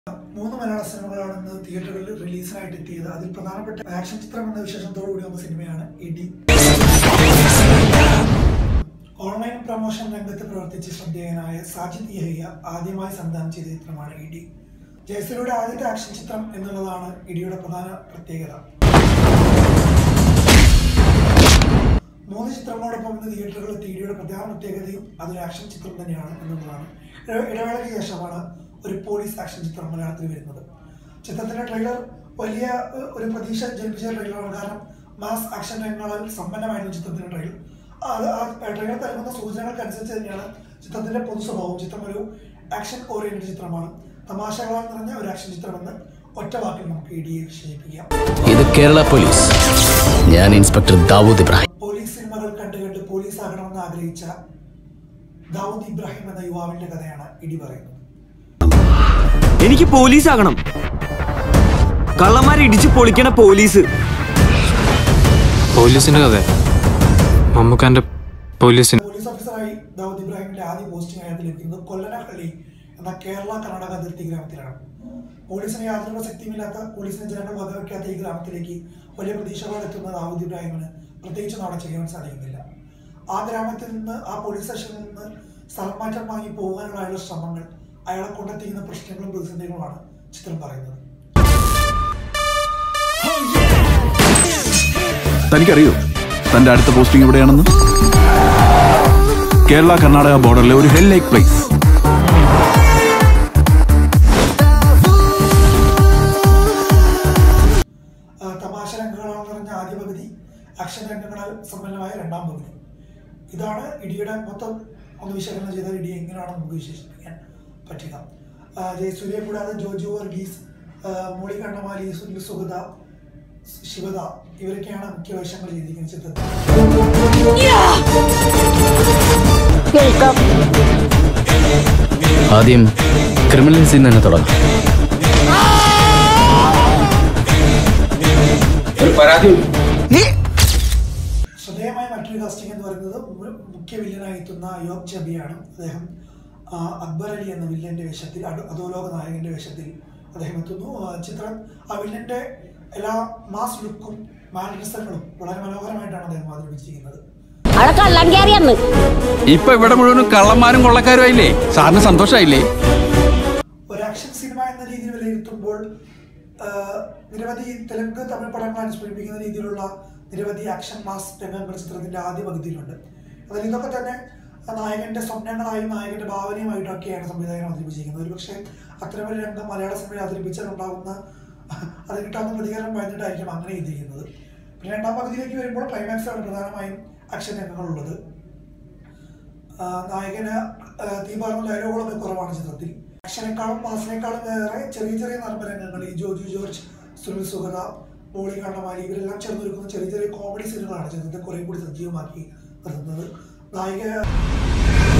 മൂന്ന് മലയാള സിനിമകളാണ് ഇന്ന് തിയേറ്ററുകളിൽ റിലീസിനായിട്ട് എത്തിയത് അതിൽ പ്രധാനപ്പെട്ട ആക്ഷൻ ചിത്രം എന്ന വിശേഷത്തോടുകൂടി വന്ന സിനിമയാണ് ഇടി ഓൺലൈൻ പ്രൊമോഷൻ രംഗത്ത് പ്രവർത്തിച്ച് ശ്രദ്ധേയനായ സാജിദ് യഹിയ ആദ്യമായി സംവിധാനം ചെയ്ത ചിത്രമാണ് ഇടി ജയസൂര്യയുടെ ആദ്യത്തെ ആക്ഷൻ ചിത്രം എന്നുള്ളതാണ് ഇടിയുടെ പ്രധാന പ്രത്യേകത മൂന്ന് ചിത്രങ്ങളോടൊപ്പം ഇന്ന് തിയേറ്ററുകളിൽ എത്തിയ ഇടിയുടെ പ്രധാന പ്രത്യേകതയും അതൊരു ആക്ഷൻ ചിത്രം തന്നെയാണ് എന്നുള്ളതാണ് ഇട- ഇടവേളയ്ക്ക് ശേഷമാണ് ഒരു പോലീസ് ആക്ഷൻ ചിത്രം മലയാളത്തിൽ വരുന്നത് ചിത്രത്തിന്റെ ട്രെയിലർ വലിയ ഏഹ്, ഒരു പ്രതീക്ഷ ജനിപ്പിച്ച ട്രെയിലറാണ് കാരണം മാസ് ആക്ഷൻ രംഗങ്ങളാൽ സമ്പന്നമായിരുന്നു ചിത്രത്തിന്റെ ട്രെയിലർ അത് ആ ട്രെയിലർ നൽകുന്ന സൂചനകൾക്കനുസരിച്ച് തന്നെയാണ് ചിത്രത്തിന്റെ പൊതു സ്വഭാവം ചിത്രം ഒരു ആക്ഷൻ ഓറിയന്റഡ് ചിത്രമാണ് തമാശകളാൽ നിറഞ്ഞ ഒരു ആക്ഷൻ ചിത്രമെന്ന് ഒറ്റ വാക്കിൽ നമുക്ക് ഇടിയെ വിശേഷിപ്പിക്കാം ഇത് കേരള പോലീസ് ഞാൻ ഇൻസ്പെക്ടർ ദാവൂദ് ഇബ്രാഹിം പോലീസ് സിനിമകൾ കണ്ട് കണ്ട് പോലീസ് ആകണമെന്ന് ആഗ്രഹിച്ച ദാവൂദ് ഇബ്രാഹിം എന്ന യുവാവിന്റെ കഥയാണ് ഇടി പറയുന്നത് എനിക്ക് പോലീസ് ആകണം കള്ളന്മാരെ ഇടിച്ച് പൊളിക്കണ പോലീസ് പോലീസിന്റെ കഥ മമ്മൂക്കാന്റെ പോലീസിന് പോലീസ് ഓഫീസറായി ദാവൂദ് ഇബ്രാഹിമിന്റെ ആദ്യ പോസ്റ്റിംഗ് ആയിട്ട് ലഭിക്കുന്നത് കൊല്ലനഹള്ളി എന്ന കേരള കർണാടക അതിർത്തി ഗ്രാമത്തിലാണ് പോലീസിന് യാതൊരു പ്രസക്തിയുമില്ലാത്ത പോലീസിനെ ജനങ്ങൾ വകവയ്ക്കാത്ത ഈ ഗ്രാമത്തിലേക്ക് വലിയ പ്രതീക്ഷകളോടെ എത്തുന്ന ദാവൂദ് ഇബ്രാഹിമിന് പ്രത്യേകിച്ച് അവിടെ ചെയ്യാൻ സാധിക്കുന്നില്ല ആ ഗ്രാമത്തിൽ നിന്ന് ആ പോലീസ് സ്റ്റേഷനിൽ നിന്ന് സ്ഥലം മാറ്റം വാങ്ങി പോകാനുള്ള ശ്രമങ്ങൾ അയാളെ കൊണ്ടെത്തിക്കുന്ന പ്രശ്നങ്ങളും പ്രതിസന്ധികളുമാണ് ചിത്രം പറയുന്നത് തനിക്കറിയോ തന്റെ അടുത്ത പോസ്റ്റിംഗ് എവിടെയാണെന്ന് കേരള കർണാടക ബോർഡറിലെ ഒരു ഹെൽ ലൈക്ക് പ്ലേസ് ആ, തമാശ രംഗങ്ങളാൽ നിറഞ്ഞ ആദ്യ പകുതി ആക്ഷൻ രംഗങ്ങളാൽ സമ്പന്നമായ രണ്ടാം പകുതി ഇതാണ് ഇടിയുടെ മൊത്തം ഒന്ന് വിശകലനം ചെയ്ത ഇടി എങ്ങനെയാണ് നമുക്ക് വിശേഷിപ്പിക്കാൻ പറ്റുക ആ, ജയസൂര്യ കൂടാതെ ജോജു വർഗീസ് ആ, മോളി കണ്ണമാലി സുനിൽ സുഗത ശിവദ ഇവരൊക്കെയാണ് മുഖ്യ വേഷങ്ങൾ ചെയ്തിരിക്കുന്ന ചിത്രത്തിൽ ആദ്യം ക്രിമിനൽസിൽ നിന്ന് തന്നെ തുടങ്ങാം ശ്രദ്ധേയമായ മറ്റൊരു കാസ്റ്റിംഗ് എന്ന് പറയുന്നത് മു- മുഖ്യ വില്ലനായി എത്തുന്ന അയോബ് ജബിയാണ് അദ്ദേഹം ആ, അക്ബർ അലി എന്ന വില്ലന്റെ വേഷത്തിൽ അട- അധോലോക നായകന്റെ വേഷത്തിൽ അദ്ദേഹം എത്തുന്നു ആ, ചിത്രം ആ വില്ലന്റെ എല്ലാ മാസ് ലുക്കും മാനറിസങ്ങളും വളരെ മനോഹരമായിട്ടാണ് അദ്ദേഹം അവതരിപ്പിച്ചിരിക്കുന്നത് അവിടെ കള്ളം കയറിയെന്ന് ഇപ്പൊ ഇവിടെ മുഴുവനും കള്ളന്മാരും കൊള്ളക്കാരും ആയില്ലേ സാറിന് സന്തോഷമായില്ലേ ഒരു ആക്ഷൻ സിനിമ എന്ന രീതിയിൽ വിലയിരുത്തുമ്പോൾ ആ, നിരവധി തെലുങ്ക് തമിഴ് പടങ്ങൾ അനുസ്മരിപ്പിക്കുന്ന രീതിയിലുള്ള നിരവധി ആക്ഷൻ മാസ് രംഗങ്ങൾ ചിത്രത്തിന്റെ ആദ്യ പകുതിയിലുണ്ട് അതിൽ ഇതൊക്കെ തന്നെ ആ നായകന്റെ സ്വപ്നങ്ങളായും നായകന്റെ ഭാവനയുമായിട്ടൊക്കെയാണ് സംവിധായകൻ അവതരിപ്പിച്ചിരിക്കുന്നത് ഒരുപക്ഷെ അത്തരമൊരു രംഗം മലയാള സിനിമയിൽ അവതരിപ്പിച്ചാൽ ഉണ്ടാകുന്ന അത് കിട്ടാവുന്ന പ്രതികരണം പറഞ്ഞിട്ടായിരിക്കും അങ്ങനെ ചെയ്തിരിക്കുന്നത് പിന്നെ രണ്ടാം പകുതിയിലേക്ക് വരുമ്പോൾ ക്ലൈമാക്സാണ് പ്രധാനമായും ആക്ഷൻ രംഗങ്ങളുള്ളത് ആ, നായകന് ആ, തീ പറഞ്ഞ ഡയലോഗുകളൊക്കെ കുറവാണ് ചിത്രത്തിൽ ആക്ഷനേക്കാളും മാസിനേക്കാളും ഏറെ ചെറിയ ചെറിയ നർമ്മരംഗങ്ങൾ ഈ ജോജു ജോർജ് സുനിൽ സുഗത മോളി കണ്ണമാലി ഇവരെല്ലാം ചേർന്നൊരുക്കുന്ന ചെറിയ ചെറിയ കോമഡി സീനുകളാണ് ചിത്രത്തെ കുറെ കൂടി സജീവമാക്കി നിർത്തുന്നത് നായിക